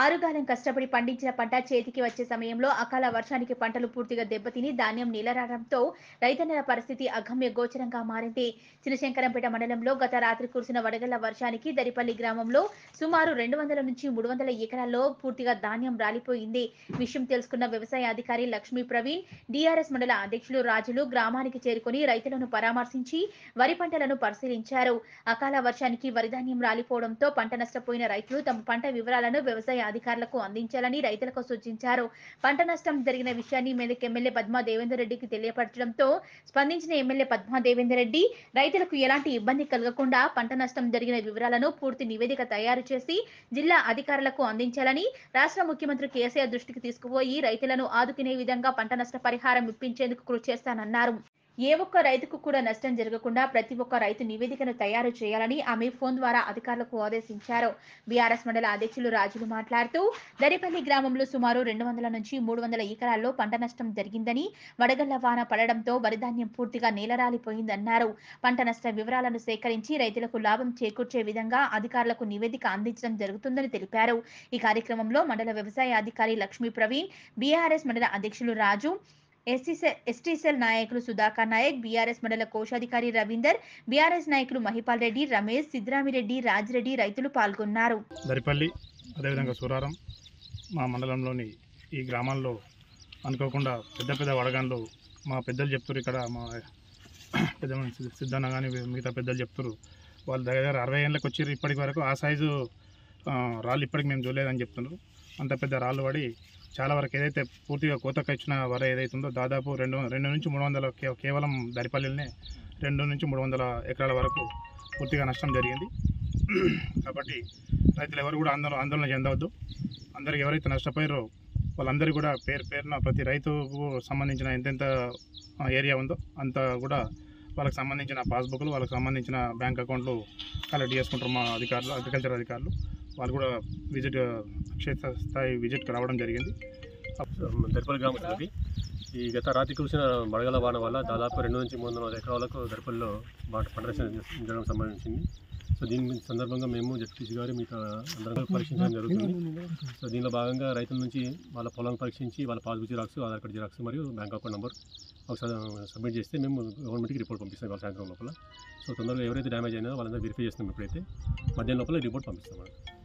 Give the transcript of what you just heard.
ఆరుగాలం కష్టపడి పండించిన పంట చేతికి వచ్చే సమయంలో అకాల వర్షానికి పంటలు పూర్తిగా దెబ్బతిని ధాన్యం నీలరాడంతో రైతన్నల పరిస్థితి అగమ్య గోచరంగా మారింది చినశంకరంపేట మండలంలో గత రాత్రి కురిసిన వడగళ్ల వర్షానికి దరిపల్లి గ్రామంలో సుమారు రెండు వందల నుంచి మూడు వందల ఎకరాల్లో పూర్తిగా ధాన్యం రాలిపోయింది విషయం తెలుసుకున్న వ్యవసాయ అధికారి లక్ష్మీ ప్రవీణ్ డిఆర్ఎస్ మండల అధ్యక్షులు రాజులు గ్రామానికి చేరుకొని రైతులను పరామర్శించి వరి పంటలను పరిశీలించారు అకాల వర్షానికి వరి ధాన్యం రాలిపోవడంతో పంట నష్టపోయిన రైతులు తమ పంట వివరాలను వ్యవసాయ అధికారులకు అందించాలని రైతులకు సూచించారు పంట నష్టం జరిగిన విషయాన్ని మెదక్ ఎమ్మెల్యే పద్మా దేవేందర్ రెడ్డికి తెలియపరచడంతో స్పందించిన ఎమ్మెల్యే పద్మా దేవేందర్ రెడ్డి రైతులకు ఎలాంటి ఇబ్బంది కలగకుండా పంట నష్టం జరిగిన వివరాలను పూర్తి నివేదిక తయారు చేసి జిల్లా అధికారులకు అందించాలని రాష్ట్ర ముఖ్యమంత్రి కేసీఆర్ దృష్టికి తీసుకుపోయి రైతులను ఆదుకునే విధంగా పంట నష్ట పరిహారం ఇప్పించేందుకు కృషి చేస్తానన్నారు ఏ ఒక్క రైతుకు కూడా నష్టం జరగకుండా ప్రతి ఒక్క రైతు నివేదికను తయారు చేయాలని ఆమె ఫోన్ ద్వారా అధికారులకు ఆదేశించారు బీఆర్ఎస్ మండల అధ్యక్షులు రాజులు మాట్లాడుతూ దరిపల్లి గ్రామంలో సుమారు రెండు వందల నుంచి మూడు వందల ఎకరాల్లో పంట నష్టం జరిగిందని వడగళ్ల వాన పడడంతో వరిధాన్యం పూర్తిగా నేలరాలిపోయిందన్నారు పంట నష్ట వివరాలను సేకరించి రైతులకు లాభం చేకూర్చే విధంగా అధికారులకు నివేదిక అందించడం జరుగుతుందని తెలిపారు ఈ కార్యక్రమంలో మండల వ్యవసాయ అధికారి లక్ష్మీ ప్రవీణ్ బీఆర్ఎస్ మండల అధ్యక్షులు రాజు ఎస్టీసెల్ నాయకులు సుధాకర్ నాయక్ బీఆర్ఎస్ మండల కోశాధికారి రవీందర్ బీఆర్ఎస్ నాయకులు మహిపాల్ రెడ్డి రమేష్ సిద్రామిరెడ్డి రాజిరెడ్డి రైతులు పాల్గొన్నారు దరిపల్లి అదేవిధంగా సూరారం మా మండలంలోని ఈ గ్రామాల్లో అనుకోకుండా పెద్ద పెద్ద వడగండ్లు మా పెద్దలు చెప్తారు ఇక్కడ మా పెద్ద మనిషి సిద్ధన్న కానీ మిగతా పెద్దలు చెప్తారు వాళ్ళు దగ్గర దగ్గర అరవై ఏళ్ళకి వచ్చారు ఇప్పటికి వరకు ఆ సైజు ఆ, రాళ్ళు ఇప్పటికి మేము చూడలేదని చెప్తున్నారు అంత పెద్ద రాళ్ళు పడి చాలా వరకు ఏదైతే పూర్తిగా కోతకు ఇచ్చిన వర ఏదైతే ఉందో దాదాపు రెండు రెండు నుంచి మూడు వందల కే- కేవలం దరిపల్లినే రెండు నుంచి మూడు వందల ఎకరాల వరకు పూర్తిగా నష్టం జరిగింది కాబట్టి రైతులు ఎవరు కూడా ఆందోళన ఆందోళన చెందవద్దు అందరికి ఎవరైతే నష్టపోయారో వాళ్ళందరికీ కూడా పేరు పేరున ప్రతి రైతుకు సంబంధించిన ఎంతెంత ఆ, ఏరియా ఉందో అంత కూడా వాళ్ళకి సంబంధించిన పాస్బుక్లు వాళ్ళకి సంబంధించిన బ్యాంక్ అకౌంట్లు కలెక్ట్ చేసుకుంటారు మా అధికారులు అగ్రికల్చర్ అధికారులు వాళ్ళు కూడా విజిట్ క్షేత్ర స్థాయి విజిట్కి రావడం జరిగింది దర్పల్లి గ్రామస్తులకి ఈ గత రాత్రి కురిసిన మడగల వాన వల్ల దాదాపు రెండు నుంచి మూడు వందల ఎకరాలకు దర్పల్లిలో పంట పంట నష్టం జరగడం సంభవించింది సో దీని సందర్భంగా మేము జడ్పీసీ గారు మీకు అందరం పరీక్షించడం జరుగుతుంది సో దీనిలో భాగంగా రైతుల నుంచి వాళ్ళ పొలం పరీక్షించి వాళ్ళ passbook xerox Aadhaar card xerox మరియు బ్యాంక్ అకౌంట్ నెంబర్ ఒకసారి సబ్మిట్ చేస్తే మేము గవర్నమెంట్కి రిపోర్ట్ పంపిస్తాం వాళ్ళ సాయంత్రం లోపల సో తొందరగా ఎవరైతే డ్యామేజ్ అయినా వాళ్ళందరూ వెరిఫై చేస్తున్నాం ఇప్పుడైతే మధ్యాహ్నం లోపల రిపోర్ట్ పంపిస్తాం